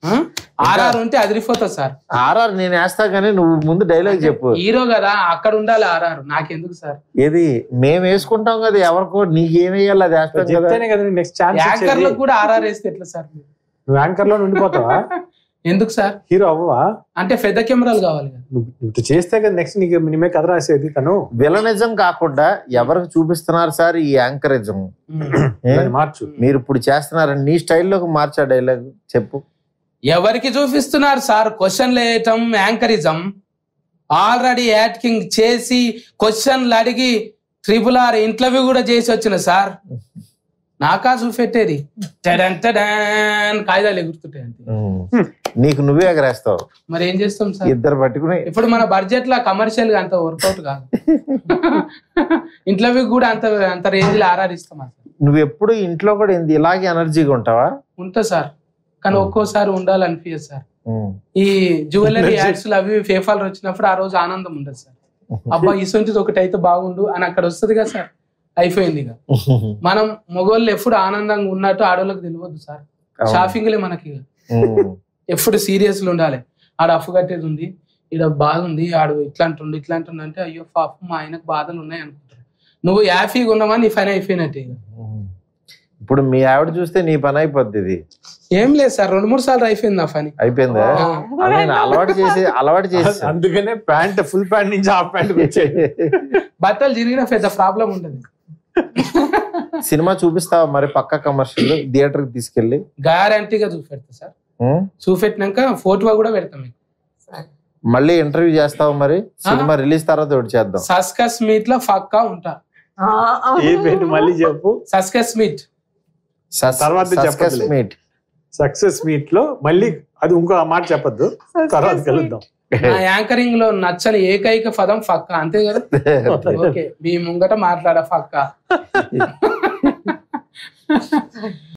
RR ఉంటే అదిరిపోతుంది sir RR నేను వేస్తా కానీ నువ్వు ముందు డైలాగ్ చెప్పు హీరో కదా అక్కడ ఉండాలి ఆర్ఆర్ నాకెందుకు సార్ ఏది మేము వేసుకుంటాం కదా ఎవరికో నీకేం వేయాలి అది వేస్తాం కదా చెప్తేనే కదా నెక్స్ట్ ఛాన్స్ యాంకర్లకు కూడా ఆర్ఆర్ వేస్తే ఎట్లా సార్ నువ్వు యాంకర్ లో ఉండిపోతావా ఎందుకు సార్ హీరో అవ్వవా అంటే పెద్ద కెమెరాలు కావాలి కదా నువ్వు నువ్వు చేస్తే కదా నెక్స్ట్ నీకు నిమే కథ రాసేది తను విలనిజం కాకుండా ఎవరికి చూపిస్తున్నారు సార్ ఈ యాంకరిజం ఏ? దాన్ని మార్చు మీరు ఇప్పుడు చేస్తున్నారని నీ స్టైల్లోకి మార్చా డైలాగ్ చెప్పు ఎవరికి చూపిస్తున్నారు సార్ క్వశ్చన్లు వేయటం యాంకరిజం ఆల్రెడీ యాక్టింగ్ చేసి క్వశ్చన్లు అడిగి ట్రిపుల్ ఆర్ ఇంటర్వ్యూ కూడా చేసి వచ్చిన సార్ నాకా చూపెట్టేది టడన్ టడన్ కాగితాలు ఎగురుతుంటాయి అంతే ఉమ్. నీకు నువ్వే ఎగరేస్తావు మరి ఏం చేస్తాం సార్ ఇద్దరు పట్టుకుని ఇప్పుడు మన బడ్జెట్ లా కమర్షియల్ గా అంత వర్కౌట్ కాదు ఇంటర్వ్యూ కూడా అంత అంత రేంజ్ లో ఆరాధిస్తాం అసలు నువ్వు ఎప్పుడు ఇంట్లో కూడా ఇంత ఇలాగే ఎనర్జీగా ఉంటావా ఉంటా సార్ కానీ ఒక్కోసారి ఉండాలనిపించదు సార్ ఉమ్. ఈ జ్యువెలరీ యాడ్స్ అవి ఫేఫాలు వచ్చినప్పుడు ఆ రోజు ఆనందం ఉండదు సార్ అబ్బా ఇసొంటిది ఒకటి అయితే బాగుండు అని అక్కడ వస్తుంది కదా సార్ అయిపోయింది ఇక మనం మగోళ్ళు ఎప్పుడు ఆనందంగా ఉన్నట్టు ఆడోళ్ళకి తెలియదు సార్ అవును. షాపింగ్లే మనకి ఇక. ఉమ్. ఎప్పుడు సీరియస్ ఉండాలి ఆడ అప్పు కట్టేది ఉంది ఈడ బాధ ఉంది ఆడు ఇట్లా అంటుండు ఇట్లా అంటుండు అంటే అయ్యో పాపం మా ఆయనకు బాధలు ఉన్నాయి అనుకుంటారు నువ్వు యాఫీగా ఉన్నావా నీ పని అయిపోయినట్టే ఇక. ఉమ్. ఇప్పుడు మీ ఆవిడ చూస్తే నీ పని అయిపోద్ది ఇది ఏం లేదు సార్ రెండు మూడు సార్లు అయిపోయింది నా పని అయిపోయిందా ఆ. అదే నేను అలవాటు చేసి అలవాటు చేసి అందుకనే ప్యాంట్ ఫుల్ ప్యాంట్ నుంచి హాఫ్ ప్యాంట్ వచ్చాయి బట్టలు జరిగిన పెద్ద ప్రాబ్లం ఉండదు సినిమా చూపిస్తావా మరి పక్క కమర్షియల్ థియేటర్ కి తీసుకెళ్ళి గ్యారంటీగా చూపెడతా సార్ ఉమ్. చూపెట్టినాక ఫోటో కూడా పెడతాం మీకు మళ్ళీ ఇంటర్వ్యూ చేస్తావా మరి సినిమా రిలీజ్ తర్వాత ఒకటి చేద్దాం సస్కస్ మీట్ లో పక్కా ఉంటా ఏ పేరు మళ్ళీ చెప్పు సస్కస్ మీట్ సస్- తర్వాత సస్కస్ చెప్పదులే. మీట్ సక్సెస్ మీట్ లో మళ్ళీ అది ఇంకో మాట చెప్పొద్దు తర్వాత కలుద్దాం నా యాంకరింగ్ లో నచ్చని ఏకైక పదం ఫక్క అంతే కదా ఓకే మీ ముంగట మాట్లాడ ఫక్క